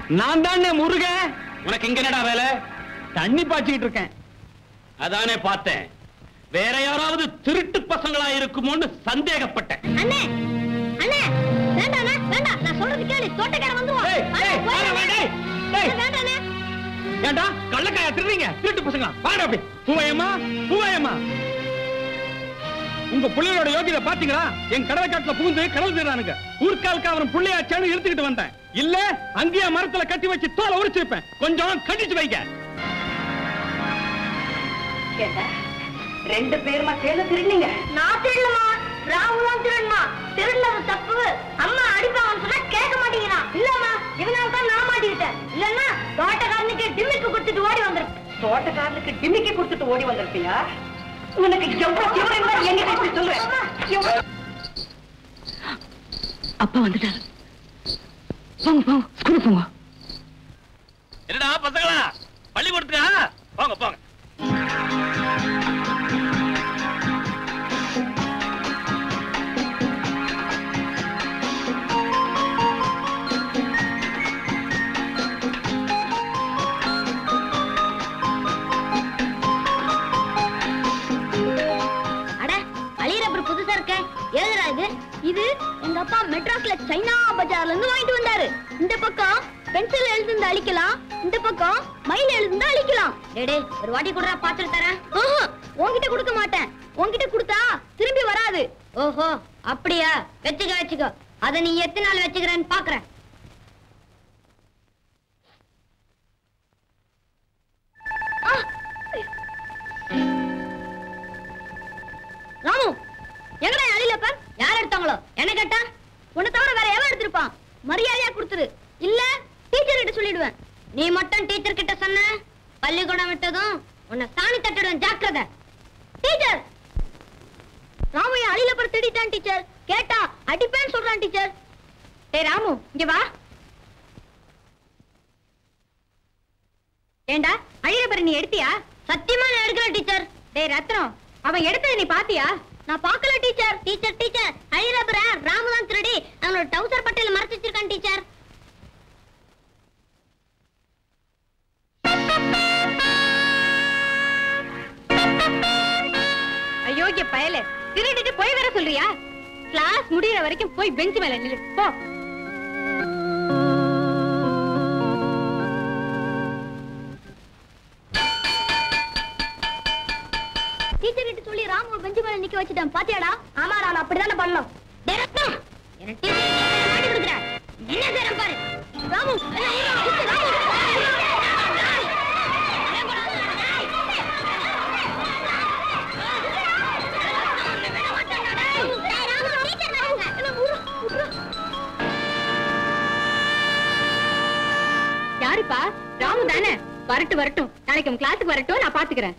நான் தானே முருக உனக்கு இங்க என்னடா வேலை தண்ணி பாய்ச்சிக்கிட்டு இருக்கேன் அதானே பார்த்தேன் வேற யாராவது திருட்டு பசங்களா இருக்குமோன்னு சந்தேகப்பட்டேன் அண்ணே அண்ணே வேண்டாண்ணே வேண்டாம் நான் சொல்றது கேளு தோட்டக்காரன் வந்துருவான் டேய், டேய், அண்ணே, போயிடு, வாடா, டேய், வேண்டாம். டேய். வேண்டாண்ணே ஏண்டா கள்ளக்காய திருடுறீங்க திருட்டு பசங்களா வாடா அப்படி பூவையம்மா பூவையம்மா உங்க புள்ளையோட யோகியதை பாத்தீங்களா என் கடலை காட்டுல புகுந்து கடல் தீரானுங்க ஊர்க்காலுக்கு அவன் புள்ளையாச்சான்னு இழுத்துக்கிட்டு வந்தேன் இல்ல அங்கேயே மரத்துல கட்டி வச்சு தோலை உரிச்சிருப்பேன் கொஞ்சம் கட்டிச்சு வைக்க கேட்டா ரெண்டு பேருமா சேர்ந்து திருடினீங்க நான் திருடலமா ராகு தான் திருடணுமா திருடனது தப்பு அம்மா அடிப்பாங்கன்னு சொன்னா கேட்க மாட்டேங்கிறான் இல்லம்மா இதனால தான் நான் மாட்டிக்கிட்டேன் இல்லன்னா தோட்டக்காரனுக்கு டிம்மிக்கு கொடுத்துட்டு ஓடி வந்திருப்பேன் தோட்டக்காரனுக்கு டிமிக்கி கொடுத்துட்டு ஓடி வந்திருப்பியா உனக்கு எவ்வளவு திமிரு இருந்தா என்கிட்ட இப்படி சொல்றேன் எவ்வளவு- அப்பா வந்துட்டாரு போங்க போங்க ஸ்கூலுக்கு போங்க என்னடா பசங்களா பள்ளிக்கூடத்துக்கா போங்க போங்க அட அழியிற அப்புறம் புதுசா இருக்க எழுதுறா இது இது எங்க அப்பா மெட்ராஸ்ல சைனா பஜார்ல இருந்து வாங்கிட்டு வந்தாரு இந்த பக்கம் பென்சில் எழுதுந்து அழிக்கலாம் இந்த பக்கம் மயில் எழுதுந்து அழிக்கலாம் டேய் டேய், ஒரு வாட்டி கூட பாத்துட்டு தரேன் ஆஹா, உன்கிட்ட கொடுக்க மாட்டேன் உன்கிட்ட கொடுத்தா திரும்பி வராது ஓஹோ அப்படியா வச்சுக்க வச்சுக்கோ அத நீ எத்தனை நாள் வச்சுக்கிறேன்னு பாக்குறேன் ஆ! ராமு எங்கடா என் அழியில பார் யார் எடுத்தாங்களோ என்ன கேட்டா உன்னை தவிர வேற எவன் எடுத்திருப்பான் மரியாதையா கொடுத்துரு இல்ல டீச்சர் கிட்ட சொல்லிடுவேன் நீ மட்டும் டீச்சர் கிட்ட சொன்ன பள்ளிக்கூடம் விட்டதும் உன்னை சாணி தட்டிடுவேன் ஜாக்கிரதை டீச்சர் ராமு என் அழியில பார் திட்டான் டீச்சர் கேட்டா அடிப்பேன்னு சொல்றான் டீச்சர் டேய் ராமு இங்க வா ஏண்டா அழியில பாரு நீ எடுத்தியா சத்தியமா நான் எடுக்கல டீச்சர் டேய் ரத்னம் அவன் எடுத்ததை நீ பாத்தியா நான் பார்க்கல டீச்சர் டீச்சர் டீச்சர் அழிரபுர ராமதான் திருடி அவனோட டவுசர் பட்டையில மறைச்சு வச்சிருக்கான் டீச்சர் அயோக்கிய பயல திருடிட்டு போய் வர சொல்றியா கிளாஸ் முடியற வரைக்கும் போய் பெஞ்ச் மேல நில்லு போ டீச்சர் கிட்ட சொல்லி ராமு பெஞ்சு மேல நிக்க வச்சுட்டேன் பாத்தியாடா ஆமா நான் அப்படிதானே பண்ணோம் டேய் ரத்னம் என்ன டீச்சர் மாட்டி கொடுக்குற என்ன செய்றேன் பாரு ராமு எல்லாம் ஊரு, ராமு யாருப்பா ராமு தானே வரட்டும் வரட்டும் நாளைக்கு உன் கிளாஸுக்கு வரட்டும் நான் பாத்துக்கிறேன்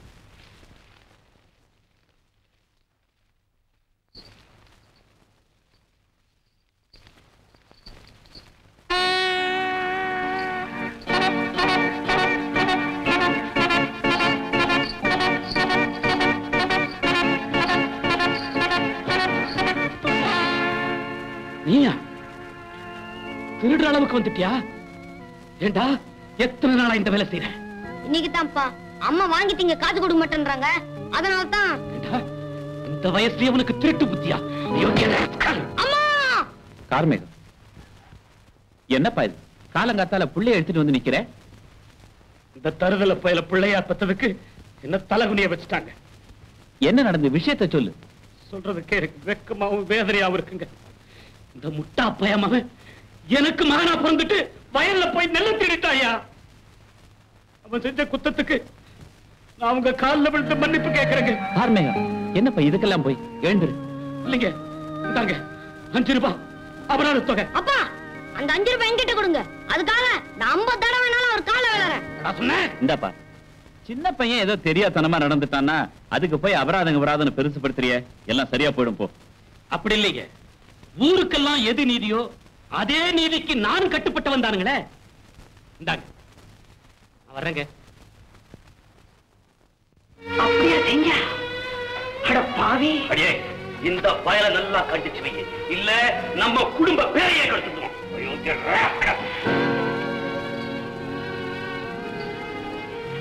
நீயா திருடுற அளவுக்கு வந்துட்டியா ஏண்டா எத்தனை நாளா இந்த வேலை செய்யற இன்னைக்கு தான்ப்பா அம்மா வாங்கிட்டீங்க காசு கொடுக்க மாட்டேன்றாங்க அதனால தான் ஏண்டா, இந்த வயசுலயே உனக்கு திருட்டு புத்தியா அயோக்கிய rascal. அம்மா கார்மேகம் என்னப்பா இது காலங்காத்தால புள்ளைய எடுத்துட்டு வந்து நிக்கிற இந்த தருதல பயல பிள்ளையா பெத்ததுக்கு என்ன தலகுனிய வச்சுட்டாங்க என்ன நடந்த விஷயத்த சொல்லு சொல்றதுக்கே எனக்கு வெக்கமாவும் வேதனையாவும் இருக்குங்க இந்த முட்டா பயமாவன் எனக்கு மகனா பிறந்துட்டு வயல்ல போய் நெல்ல திருடிட்டாயா அவன் செஞ்ச குத்தத்துக்கு நான் உங்க கால்ல விழுந்து மன்னிப்பு கேட்கறேங்க கார்மேகம் என்னப்பா இதுக்கெல்லாம் போய் எழுந்துரு இல்லைங்க இந்தாங்க அஞ்சு ரூபாய் அபராத தொகை அப்பா அந்த அஞ்சு ரூபாய் என்கிட்ட கொடுங்க அதுக்காக நான் ஐம்பது தடவை வேணாலும் ஒரு கால விளையாடுறேன் நான் சொன்னேன் இந்தாப்பா சின்ன பையன் ஏதோ தெரியாதனமா நடந்துட்டான்னா அதுக்கு போய் அபராதங்க அபராதம் பெருசுப்படுத்துறிய எல்லாம் சரியா போயிடும் போ அப்படி இல்லைங்க ஊருக்கெல்லாம் எது நீதியோ அதே நீதிக்கு நானும் கட்டுப்பட்டு வந்தானுங்களே இந்தாங்க நான் வர்றேங்க அப்படியா செஞ்ச அட பாவி அடியே இந்த பயலை நல்லா கண்டிச்சு வை இல்ல நம்ம குடும்ப பேரையே கெடுத்துடுவோம் அயோக்கிய rascal.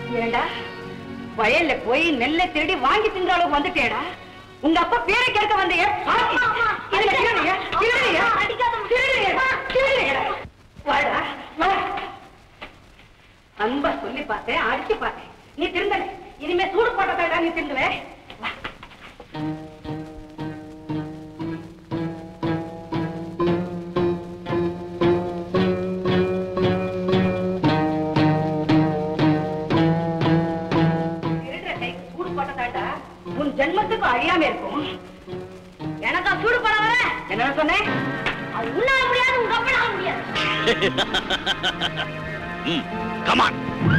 ஏண்டா வயல்ல போய் நெல்லை திருடி வாங்கி தின்ற அளவுக்கு வந்துட்டேடா உங்க அப்பா பேரை கேட்க வந்தியே பாத்தி. இதுல திருடுறியா? திருடுறியா? திருடுறியா? திருடுறியா? வாடா, வா. அன்பா சொல்லி பார்த்தேன் அடிச்சு பார்த்தேன் நீ திருந்தல இனிமே சூடு போட்டதா நீ திருந்துவே வா. திருடுற கைக்கு சூடு போட்டதாண்டா உன் ஜென்மத்துக்கு அழியாம இருக்கும் எனக்கா சூடு போட வர என்ன சொன்னேன் அது உன்னால முடியாது உங்க அப்பனால முடியாது ம் கமான்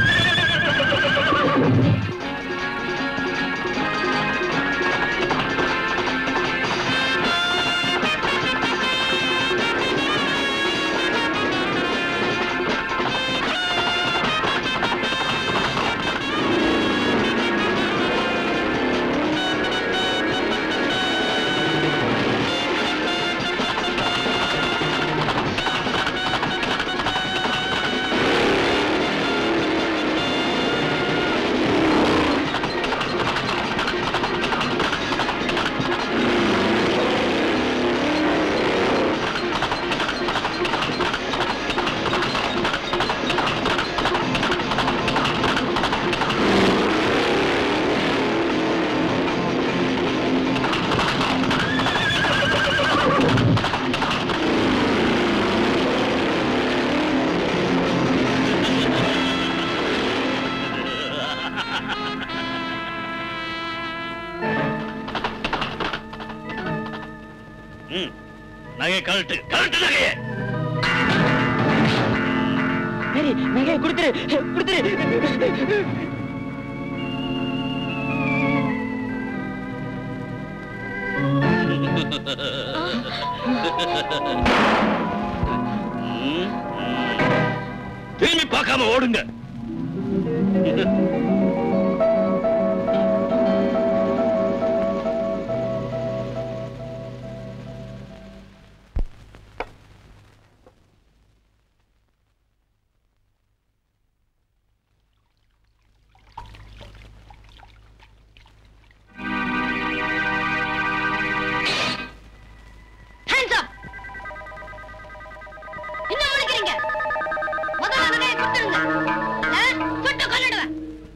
ம் நகை கழட்டு கழட்டு நகையை நகையை கொடுத்துரு கொடுத்துரு ம், ம். திரும்பி பார்க்காம ஓடுங்க Hands up! என்ன முழிக்கிறீங்க? முதல்ல அந்த கையை கொடுத்துருங்க. ஆ? சுட்டு கொன்னுடுவேன்.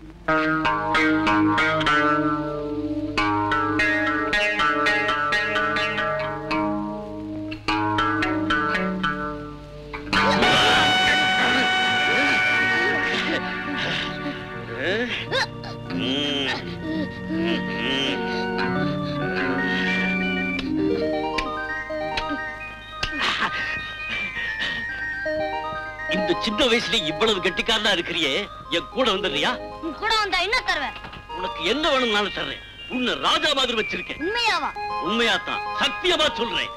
இந்த சின்ன வயசுல இவ்வளவு கெட்டிக்காரனா இருக்கிறியே என் கூட வந்துடுறியா உன் கூட வந்தா என்ன தருவேன் உனக்கு என்ன வேணும்னாலும் தர்றேன் உன்னை ராஜா மாதிரி வச்சிருக்கேன் உண்மையாவா உண்மையாத்தான் சத்தியமா சொல்றேன்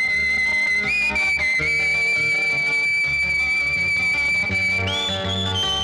ஆ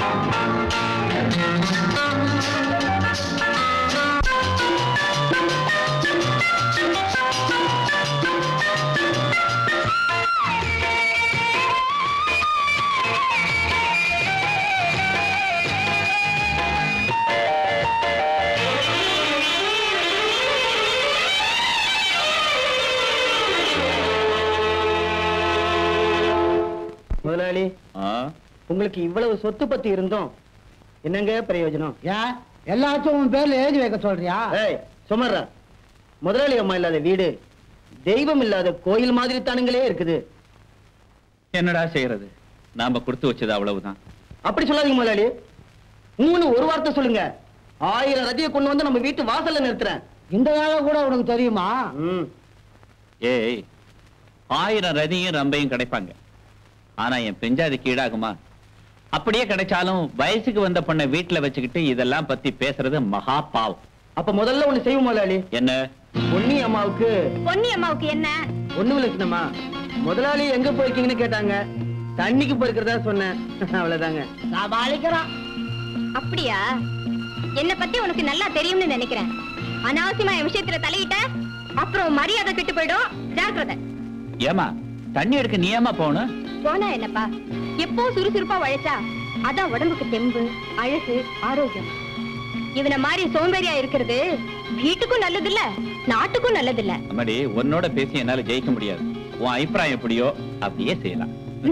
முதலாளி ஆ, உங்களுக்கு இவ்வளவு சொத்து பத்தி இருந்தோம் என்னங்க பிரயோஜனம் ஏன் எல்லாத்தையும் உன் பேர்ல எழுதி வைக்க சொல்றியா ஏய் சுமர்ரா முதலாளி அம்மா இல்லாத வீடு தெய்வம் இல்லாத கோயில் மாதிரி தானுங்களே இருக்குது என்னடா செய்யறது நாம கொடுத்து வச்சது அவ்வளவுதான் அப்படி சொல்லாதீங்க முதலாளி மூணு ஒரு வார்த்தை சொல்லுங்க ஆயிரம் ரதியை கொண்டு வந்து நம்ம வீட்டு வாசல்ல நிறுத்துறேன் இந்த வேலை கூட உனக்கு தெரியுமா ம். ஏய் ஆயிரம் ரதியும் ரம்பையும் கிடைப்பாங்க ஆனா என் பெஞ்சாதிக்கு ஈடாகுமா அப்படியே கிடைச்சாலும் வயசுக்கு வந்த பொண்ணை வீட்டுல வச்சுக்கிட்டு இதெல்லாம் பத்தி பேசுறது மகா பாவம் அப்ப முதல்ல ஒண்ணு செய்வோம் முதலாளி என்ன பொன்னி அம்மாவுக்கு பொன்னி அம்மாவுக்கு என்ன ஒண்ணு விளக்கணுமா முதலாளி எங்க போயிருக்கீங்கன்னு கேட்டாங்க தண்ணிக்கு போயிருக்கிறதா சொன்னேன் அவ்வளவுதாங்க சமாளிக்கிறான் அப்படியா என்ன பத்தி உனக்கு நல்லா தெரியும்னு நினைக்கிறேன் அனாவசியமா என் விஷயத்துல தலையிட்ட அப்புறம் மரியாதை கெட்டு போயிடும் ஜாக்கிரதை ஏமா தண்ணி எடுக்க நீ ஏமா போகணும் போனா என்னப்பா எப்போ சுறுசுறுப்பா உழைச்சா அதான் உடம்புக்கு தெம்பு அழகு ஆரோக்கியம் இவனை மாதிரி சோம்பேறியா இருக்கிறது வீட்டுக்கும் நல்லது இல்ல நாட்டுக்கும் நல்லது இல்ல அம்மாடி உன்னோட பேசி என்னால ஜெயிக்க முடியாது உன் அபிப்பிராயம் எப்படியோ அப்படியே செய்யலாம்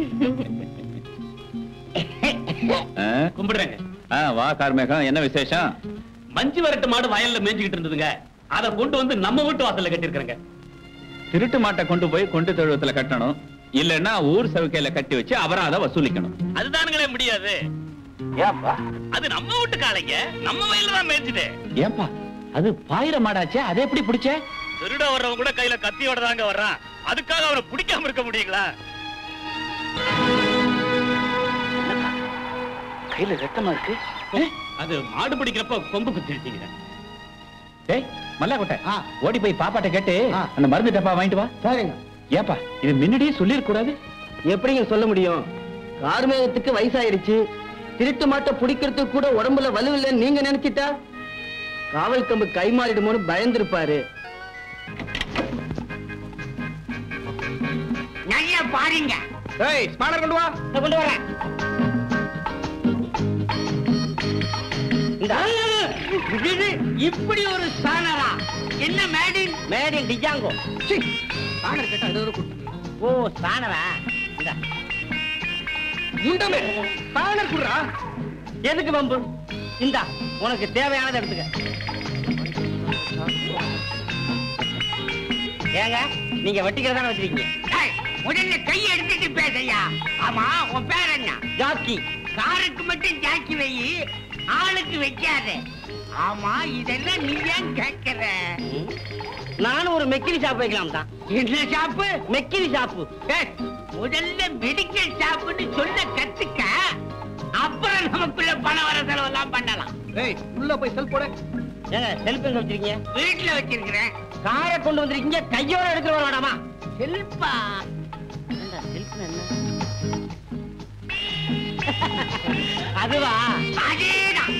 ஆ? கும்பிடுறேங்க ஆ, வா கார்மேகம் என்ன விசேஷம் மஞ்சு வரட்டு மாடு வயல்ல மேய்ஞ்சுக்கிட்டு இருந்ததுங்க அதை கொண்டு வந்து நம்ம வீட்டு வாசல்ல கட்டிருக்கிறேங்க திருட்டு மாட்டை கொண்டு போய் கொண்டு தொழுவத்துல கட்டணும் இல்லன்னா ஊர் சவுக்கையில கட்டி வச்சு அபராதம் வசூலிக்கணும் அதுதானுங்களே முடியாது ஏப்பா அது நம்ம வீட்டு காளைங்க நம்ம வயல்ல தான் மேய்ச்சுது ஏப்பா அது பாயிர மாடாச்சே அதை எப்படி பிடிச்ச திருட வர்றவன் கூட கையில கத்தியோட தாங்க வர்றான் அதுக்காக அவனை பிடிக்காம இருக்க முடியுங்களா கையில ரத்தமா இருக்கு அது மாடு பிடிக்கிறப்ப கொம்பு குத்திருச்சீங்க டேய் மல்லாக்கொட்டை ஆ. ஓடி போய் பாப்பாட்ட கேட்டு ஆ. அந்த மருந்து டப்பா வாங்கிட்டு வா சரிங்க ஏப்பா இது முன்னாடியே சொல்லிருக்க கூடாது எப்படிங்க சொல்ல முடியும் கார்மேகத்துக்கு வயசாயிருச்சு திருட்டு மாட்டை பிடிக்கிறதுக்கு கூட உடம்புல வலுவில்லைன்னு நீங்க நினைச்சிட்டா காவல் கம்பு கை மாறிடுமோன்னு பயந்துருப்பாரு நல்லா பாருங்க ஏய் ஸ்பானர் கொண்டு வா கொண்டு வரேன் இது இப்படி ஒரு சாணரா என்ன மேடின் மேடின் டிஜாங்கோ ஸ்பானர் கேட்டா இது ஒரு குட்டு ஓ சாணரா இந்தா. முண்டமே ஸ்பானர் குடுறா எதுக்கு பம்பு இந்தா உனக்கு தேவையானதை எடுத்துக்க ஏங்க நீங்க வட்டிக்கிறதான வச்சிருக்கீங்க டேய், முதல்ல கையை எடுத்துட்டு பேசையா ஆமா உன் பேர் என்ன ஜாக்கி காருக்கு மட்டும் ஜாக்கி வை ஆளுக்கு வைக்காத ஆமா இதெல்லாம் நீ ஏன் கேட்கிற நானும் ஒரு மெக்கிரி ஷாப் வைக்கலாம் தான் என்ன ஷாப்பு மெக்கிரி ஷாப்பு டேய், முதல்ல மெடிக்கல் ஷாப்புன்னு சொல்ல கத்துக்க அப்புறம் நமக்குள்ள பண வர செலவெல்லாம் பண்ணலாம் ஏய் உள்ள போய் செல் போட ஏங்க செல்ஃப் எங்க வச்சிருக்கீங்க வீட்டுல வச்சிருக்கிறேன் காரை கொண்டு வந்திருக்கீங்க கையோட எடுத்துட்டு வர வேண்டாமா செல்பா அதுவா அதேதான்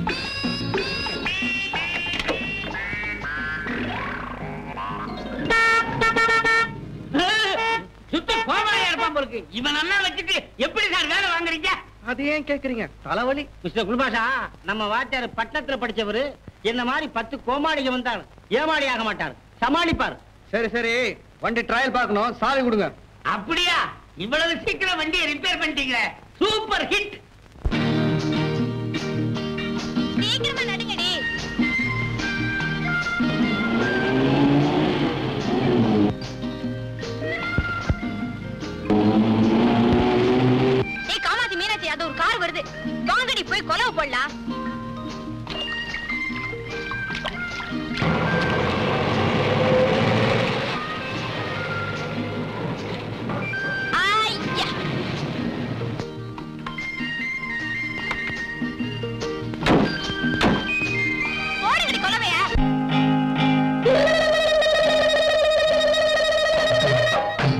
சுத்த கோமாளியா இருப்பான் போலுக்கு இவன் நல்லா வச்சுட்டு எப்படி சார் வேலை வாங்குறீங்க அது ஏன் கேக்குறீங்க தலைவலி மிஸ்டர் குல்பாஷா நம்ம வாத்தியார் பட்டணத்துல படிச்சவரு என்ன மாதிரி பத்து கோமாளிக வந்தால் ஏமாளி ஆக மாட்டார் சமாளிப்பார் சரி சரி வண்டி ட்ரையல் பார்க்கணும் சாவி கொடுங்க அப்படியா இவ்வளவு சீக்கிரம் வண்டியை ரிப்பேர் பண்ணிட்டீங்களே சூப்பர் ஹிட் சீக்கிரமா நடுங்கடி ஏய் காமாட்சி மீனாட்சி அது ஒரு கார் வருது வாங்கடி போய் கொலவு போடலாம் ஐயா ஓடுங்கடி கொலவையா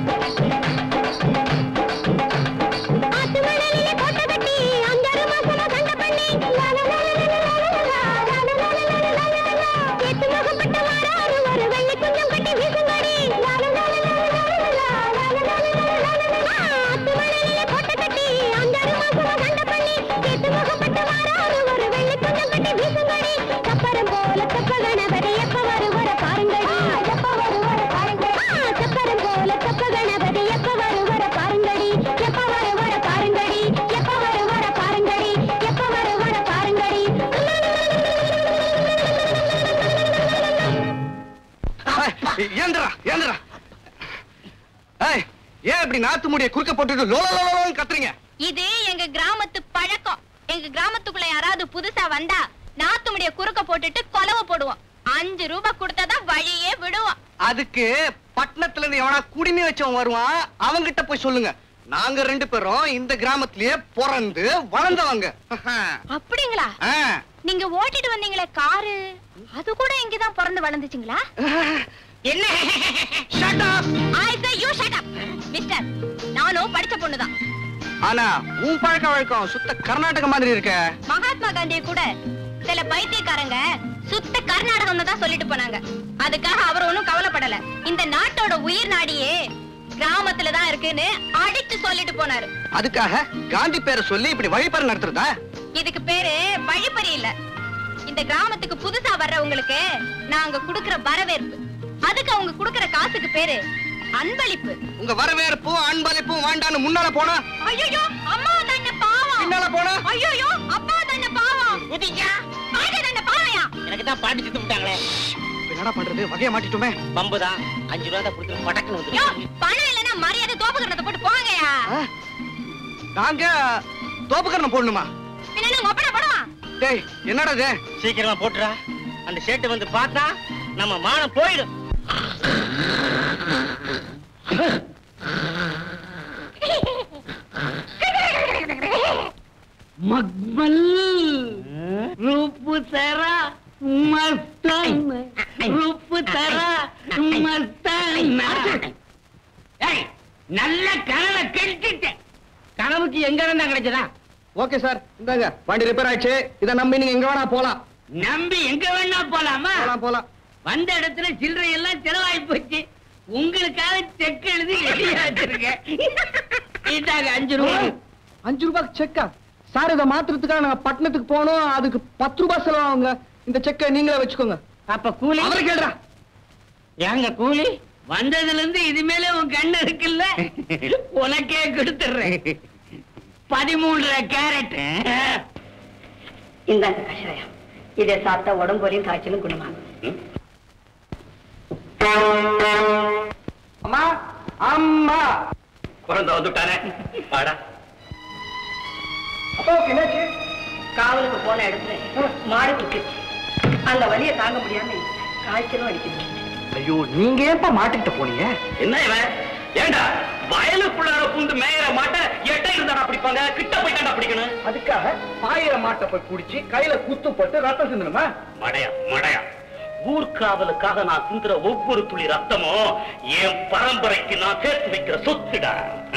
ஆத்து மணலிலே கோட்டை கட்டி அஞ்சாறு மாசமா இப்படி நாத்து முடிய குறுக்க போட்டுட்டு லோ லோ, லோ, லோன்னு கத்துறீங்க இது எங்க கிராமத்து பழக்கம் எங்க கிராமத்துக்குள்ள யாராவது புதுசா வந்தா நாத்து முடிய குறுக்க போட்டுட்டு கொலவை போடுவோம் அஞ்சு ரூபாய் கொடுத்தாதான் வழியே விடுவோம் அதுக்கு பட்டணத்துல இருந்து எவனா குடிமி வச்சவன் வருவான் அவங்கிட்ட போய் சொல்லுங்க நாங்க ரெண்டு பேரும் இந்த கிராமத்திலேயே பிறந்து வளர்ந்தவங்க அப்படிங்களா ஆ. நீங்க ஓட்டிட்டு வந்தீங்களே காரு அது கூட இங்கதான் பிறந்து வளர்ந்துச்சுங்களா என்ன Shut up! I say you shut up. Mister நானும் படிச்ச பொண்ணுதான் ஆனா உன் பழக்க வழக்கம் சுத்த கர்நாடக மாதிரி இருக்க மகாத்மா காந்திய கூட சில பைத்தியக்காரங்க சுத்த கர்நாடகம்னு தான் சொல்லிட்டு போனாங்க அதுக்காக அவர் ஒண்ணும் கவலைப்படல இந்த நாட்டோட உயிர் நாடியே கிராமத்துல தான் இருக்குன்னு அடிச்சு சொல்லிட்டு போனாரு அதுக்காக காந்தி பேரை சொல்லி இப்படி வழிபாடு நடத்துறதா இதுக்கு பேரு வழிப்பறி இல்ல இந்த கிராமத்துக்கு புதுசா வர்றவங்களுக்கு நாங்க குடுக்கிற வரவேற்பு அதுக்கு அவங்க குடுக்கிற காசுக்கு பேரு அன்பளிப்பு உங்க வரவேற்பும் அன்பளிப்பும் வேண்டான்னு முன்னால போனா ஐயோ அம்மா தன்ன பாவம் பின்னால போனா ஐயோ அப்பா தன்ன பாவம் குதிச்சா பாட்டு தன்ன பாவையா எனக்கு தான் பாட்டு சித்து விட்டாங்களே இப்ப என்னடா பண்றது வகைய மாட்டிட்டோமே பம்பு தான் அஞ்சு ரூபா தான் கொடுத்து படக்குன்னு யோ வந்து பணம் இல்லனா மரியாதை தோப்புக்கிறத போட்டு போங்கயா ஆ? நாங்க தோப்புக்கரணம் போடணுமா பின்ன உங்க ஒப்பனை படம் டேய் என்னடா இது சீக்கிரமா போட்டுறா அந்த ஷர்ட் வந்து பார்த்தா நம்ம மானம் போயிடும் மக்மல் ரூப்பு தரா மஸ்தான் ரூப்பு தரா மஸ்தான் ஏய், நல்ல கனவை கெடுத்துட்டேன் கனவுக்கு எங்க இருந்தா கிடைச்சதா ஓகே சார் இந்தாங்க வண்டி ரிப்பேர் ஆயிடுச்சு இத நம்பி நீங்க எங்க வேணா போலாம் நம்பி எங்க வேணா போலாமா போலாம் போலாம் வந்த இடத்துல சில்லறை எல்லாம் செலவாகி போச்சு உங்களுக்காக செக் எழுதி ரெடியா வச்சிருக்கேன் இதாங்க அஞ்சு ரூபாய் அஞ்சு ரூபாய்க்கு செக்கா சார் இதை மாத்துறதுக்காக நாங்க பட்டணத்துக்கு போனோம் அதுக்கு பத்து ரூபாய் செலவாகுங்க இந்த செக்கை நீங்களே வச்சுக்கோங்க அப்ப கூலி அவரை கேள்றா ஏங்க கூலி வந்ததுல இருந்து இது மேல உன் கண்ணு இருக்குல்ல உனக்கே கொடுத்துடுறேன் பதிமூன்றரை கேரட் இந்தாங்க கஷாயம் இதை சாப்பிட்டா உடம்புலையும் காய்ச்சலும் குணமாகும் அம்மா அம்மா குழந்தை வந்துட்டானே வாடா அப்பாவுக்கு என்னாச்சு காவலுக்கு போன இடத்துல மாடு குத்துச்சு அந்த வலியை தாங்க முடியாம காய்ச்சலும் அடிக்குது ஐயோ நீங்க ஏன்பா மாட்டிக்கிட்ட போனீங்க என்ன இவன் ஏண்டா வயலுக்குள்ளார புந்து மேயற மாட்ட எட்டை இருந்தாடா பிடிப்பாங்க கிட்ட போய் தாண்டா பிடிக்கணும் அதுக்காக பாயிர மாட்டை போய் குடிச்சு கையில குத்து போட்டு ரத்தம் சிந்தணுமா மடையா மடையா ஊர்காவலுக்காக நான் சிந்துற ஒவ்வொரு துளி ரத்தமும் என் பரம்பரைக்கு நான் சேர்த்து வைக்கிற சொத்துடா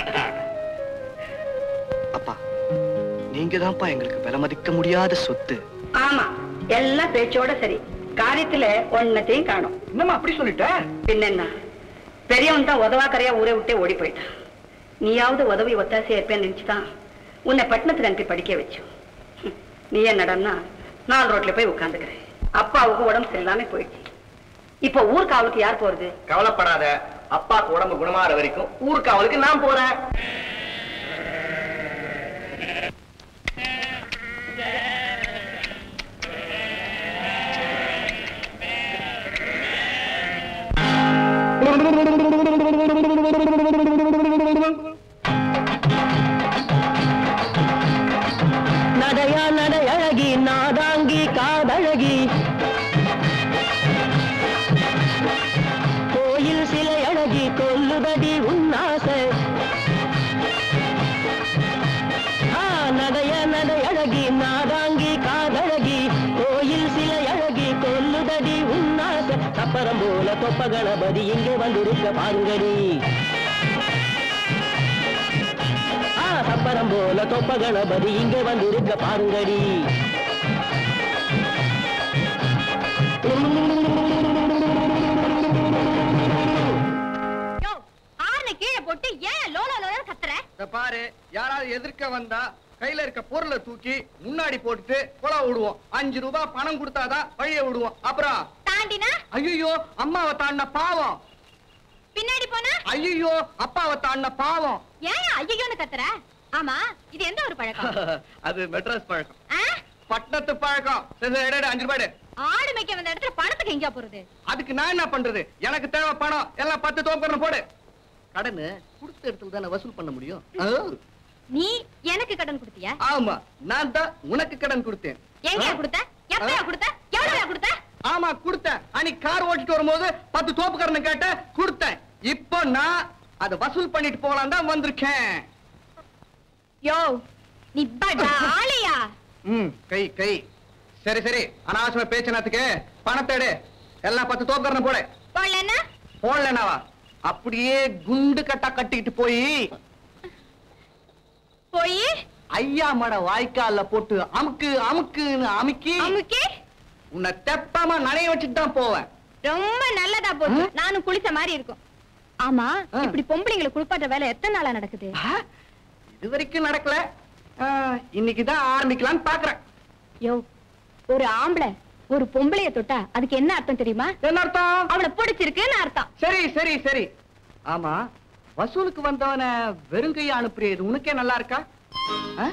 அப்பா நீங்க தான்ப்பா எங்களுக்கு விலை மதிக்க முடியாத சொத்து ஆமா எல்லாம் பேச்சோட சரி காரியத்துல ஒன்னத்தையும் காணும் என்னம்மா அப்படி சொல்லிட்ட பின்னென்ன பெரியவன் தான் உதவாக்கரையா ஊரை விட்டே ஓடி போயிட்டான் நீயாவது உதவி ஒத்தாசையா இருப்பேன்னு நினைச்சுதான் உன்னை பட்டணத்துல அனுப்பி படிக்க வச்சோம் ஹம், நீ என்னடன்னா நாலு ரோட்ல போய் உட்காந்துக்கிறேன் அப்பாவுக்கு உடம்பு சரியில்லாம போயிடுச்சு இப்போ ஊர் காவலுக்கு யார் போறது கவலைப்படாத அப்பாக்கு உடம்பு குணமாற வரைக்கும் ஊருக்காவலுக்கு நான் போறேன் நடையா நடையழகி நாதாங்கி காதழகி கோயில் சிலை அழகி கொல்லுதடி உன்னாசை ஆ, நடைய நடையழகி நாதாங்கி காதழகி கோயில் சிலை அழகி கொல்லுதடி உன்னாசை சப்பரம் போல தொப்ப கணபதி இங்கே வந்திருக்க பாருங்கடி ஆ, சப்பரம் போல தொப்ப கணபதி இங்கே வந்திருக்க பாருங்கடி யோ ஆன கீழே போட்டு ஏன் லோலோ லோலோ கத்துற இத பாரு யாராவது எதிர்க்க வந்தா கையில இருக்க பொருளை தூக்கி முன்னாடி போட்டுட்டு கொலை விடுவோம் அஞ்சு ரூபாய் பணம் கொடுத்தாதான் வழிய விடுவோம் அப்புறம் தாண்டினா ஐயோ அம்மாவை தாண்டின பாவம் பின்னாடி போனா ஐயோ அப்பாவை தாண்டின பாவம் ஏன் ஐயோன்னு கத்துற ஆமா இது எந்த ஒரு பழக்கம் அது மெட்ராஸ் பழக்கம் ஆ? பட்டணத்து பழக்கம் சரி, சரி, எடு, எடு, அஞ்சு ரூபாய் எடு. ஆடு மேய்க்க வந்த இடத்துல பணத்துக்கு எங்கேயா போறது அதுக்கு நான் என்ன பண்றது எனக்கு தேவை பணம் எல்லாம் பத்து தோப்பரம் போடு கடனு கொடுத்த இடத்துல தானே வசூல் பண்ண முடியும் ஆ, நீ எனக்கு கடன் கொடுத்தியா ஆமா நான் தான் உனக்கு கடன் கொடுத்தேன் எங்க ஆ? கொடுத்த எப்பயா கொடுத்த எவ்வளவு கொடுத்த ஆமா கொடுத்தேன் அன்னைக்கு கார் ஓட்டிட்டு வரும்போது பத்து தோப்புக்காரனை கேட்ட கொடுத்தேன் இப்போ நான் அதை வசூல் பண்ணிட்டு போலாம் தான் வந்திருக்கேன் யோ நீ படா ஆளையா ம் கை கை சரி சரி அனாவசியமா பேச்சினத்துக்கு பணத்தை எடு எல்லாம் பத்து தோப்புக்காரனை போட போடலன்னா போடலனாவா அப்படியே குண்டு கட்டா கட்டிக்கிட்டு போய் போய் ஐயா மட வாய்க்கால்ல போட்டு அமுக்கு அமுக்குன்னு அமுக்கி அமுக்கி உன்னை தெப்பமா நனைய வச்சுட்டு தான் போவேன் ரொம்ப நல்லதா போச்சு ம்? நானும் குளிச்ச மாதிரி இருக்கும் ஆமா ஆ. இப்படி பொம்பளைங்களை குளிப்பாட்ட வேலை எத்தனை நாளா நடக்குது ஆ, இது வரைக்கும் நடக்கல ஆ, இன்னைக்குதான் ஆரம்பிக்கலாம்னு பாக்குறேன் யோ ஒரு ஆம்பளை ஒரு பொம்பளைய தொட்டா அதுக்கு என்ன அர்த்தம் தெரியுமா என்ன அர்த்தம் அவளை பிடிச்சிருக்குன்னு அர்த்தம் சரி சரி சரி ஆமா வசூலுக்கு வந்தவன வெறுங்கைய அனுப்புறது உனக்கே நல்லா இருக்கா ஆ?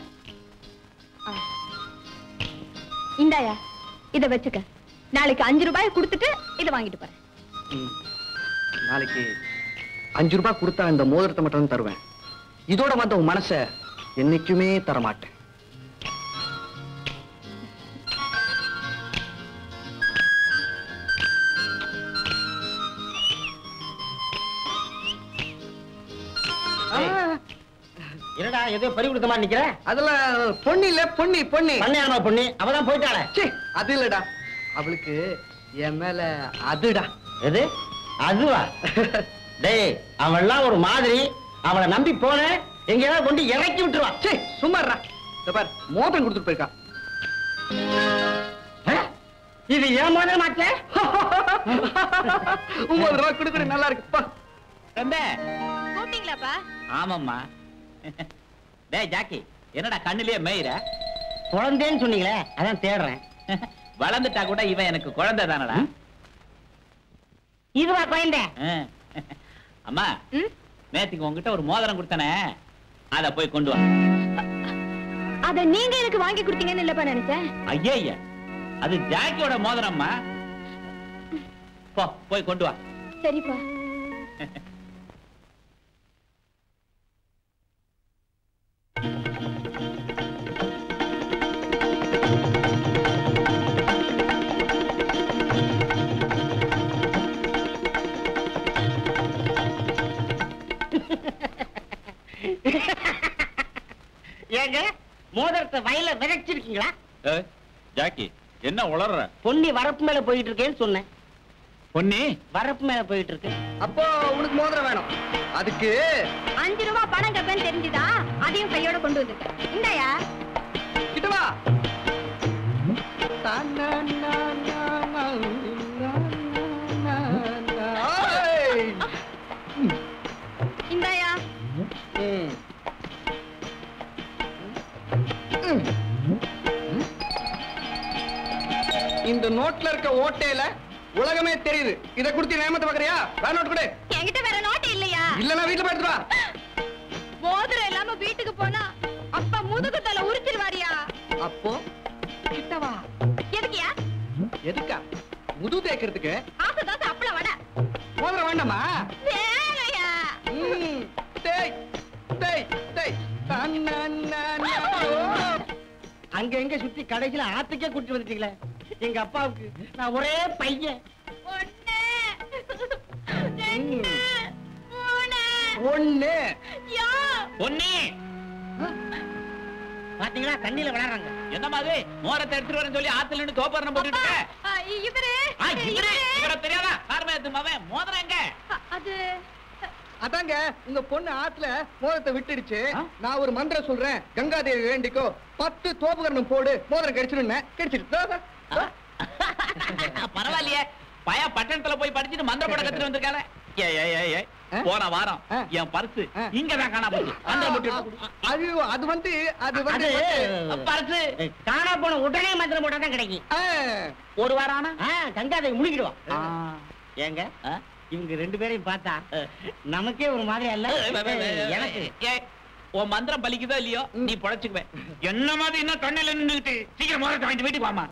இந்தாயா இத வச்சுக்க நாளைக்கு அஞ்சு ரூபாய் கொடுத்துட்டு இத வாங்கிட்டு போறேன் ம். நாளைக்கு அஞ்சு ரூபாய் கொடுத்தா இந்த மோதிரத்தை மட்டும் தான் தருவேன் இதோட வந்த உன் மனச என்னைக்குமே தரமாட்டேன் ஆ, என்னடா ஏதோ பறி கொடுத்த மாதிரி நிக்கிற அதுல பொண்ணு இல்ல பொண்ணி பொண்ணி பண்ணையாரமா பொண்ணு அவதான் போயிட்டாளே ச்சீ, அது இல்லடா அவளுக்கு என் மேல அதுடா எது அதுவா டேய் அவள்லாம் ஒரு மாதிரி அவளை நம்பி போன எங்கேயாவது கொண்டு இறக்கி விட்டுருவா சே சும்மாறா இந்த பார் மோதிரம் கொடுத்துட்டு போயிருக்கா ஆ? இது ஏன் மோதிர மாட்டல ஒன்பது ரூபா கொடுக்குறது நல்லா இருக்கு பா. ரொம்ப கூப்பிட்டீங்களாப்பா ஆமாம்மா டேய் ஜாக்கி என்னடா கண்ணுலயே மேயிற குழந்தைன்னு சொன்னீங்களே அதான் தேடுறேன் வளர்ந்துட்டா கூட இவன் எனக்கு குழந்தை தானடா இதுவா குழந்தை ஆ. அம்மா ம்? நேத்துக்கு உன்கிட்ட ஒரு மோதிரம் கொடுத்தனே அத போய் கொண்டு வா அத நீங்க எனக்கு வாங்கி கொடுத்தீங்கன்னு இல்லப்பா நினைச்சேன் ஐயா அது ஜாக்கியோட மோதிரம்மா போ போய் கொண்டு வா சரிப்பா ஏங்க மோதிரத்தை வயல்ல விதைச்சிருக்கீங்களா ஏய், ஜாக்கி என்ன உளற பொன்னி வரப்பு மேல போயிட்டு இருக்கேன்னு சொன்னேன் பொன்னி வரப்பு மேல போயிட்டு இருக்கு அப்போ உனக்கு மோதிரம் வேணும் அதுக்கு அஞ்சு ரூபாய் பணம் கப்பேன்னு தெரிஞ்சுதா அதையும் கையோட கொண்டு வந்துட்டேன் இந்தாயா கிட்ட வா ஏய். இந்தாயா ம். இந்த நோட்ல இருக்க ஓட்டையில உலகமே தெரியுது இத குடுத்து நேமத்தை பாக்குறியா வேற நோட் கொடு என்கிட்ட வேற நோட்டு இல்லையா இல்லனா வீட்டுல போய் எடுத்துட்டு வா மோதிரம் இல்லாம வீட்டுக்கு போனா அப்பா முதுகு தலை உரிச்சிருவாரியா அப்போ கிட்ட வா எதுக்கியா எதுக்கா முது தேய்க்கிறதுக்கு ஆசை தோசை அப்பளம் வடை மோதிரம் வேண்டாமா வேலையா ம், தேய் தேய் தேய் தன்னன்னன்னோ. அங்க எங்க சுத்தி கடைசியில ஆத்துக்கே கூட்டிட்டு வந்துட்டீங்களே எங்க அப்பாவுக்கு நான் ஒரே பையன் ஒண்ணு ரெண்டு மூணு ஒண்ணு யா பொன்னி பாத்தீங்களா தண்ணியில விளையாடுறாங்க என்ன மாதிரி மோரத்தை எடுத்துட்டு வரேன்னு சொல்லி ஆத்துல நின்னு தோப்பரணம் போட்டுட்டு அப்பா, இருக்க? ஆ, இவரு ஆ, இவரே, இவரு. இவரை தெரியாதா கார்மேத்து மவன் மோதிரம் எங்க அ- அது அதாங்க உங்க பொண்ணு ஆத்துல மோதிரத்தை விட்டுடுச்சு ஆ? நான் ஒரு மந்திரம் சொல்றேன் கங்காதேவி வேண்டிக்கோ பத்து தோப்புகரணம் போடு மோதிரம் கிடைச்சிடும் கிடைச்சிட்டு பரவாயில்லையே பய பட்டணத்துல போய் படிச்சுட்டு மந்திர படம் கத்துட்டு வந்திருக்காங்க ஏய், ஏய், ஏய், ஏய். ஆ? போன வாரம் ஆ. என் பர்ஸ் ஆ. இங்கதான் காணா போச்சு மந்திரம் போட்டு ஐயோ அது வந்து அது வந்து அது பர்ஸ் காணா போன உடனே மந்திரம் போட்டா தான் கிடைக்கும் ஆ, ஒரு வாரம் ஆனா ஆ, கங்காதை முழுகிடுவான் ஆ. ஏங்க ஆ? இவங்க ரெண்டு பேரையும் பார்த்தா நமக்கே ஒரு மாதிரி அல்ல எனக்கு ஏய், உன் மந்திரம் பலிக்குதோ இல்லையோ நீ பொழைச்சுக்குவேன் என்ன மாதிரி இன்னும் கண்ணில நின்னுகிட்டு சீக்கிரம் மோதிரத்தை வாங்கிட்டு வீட்டுக்கு வாமா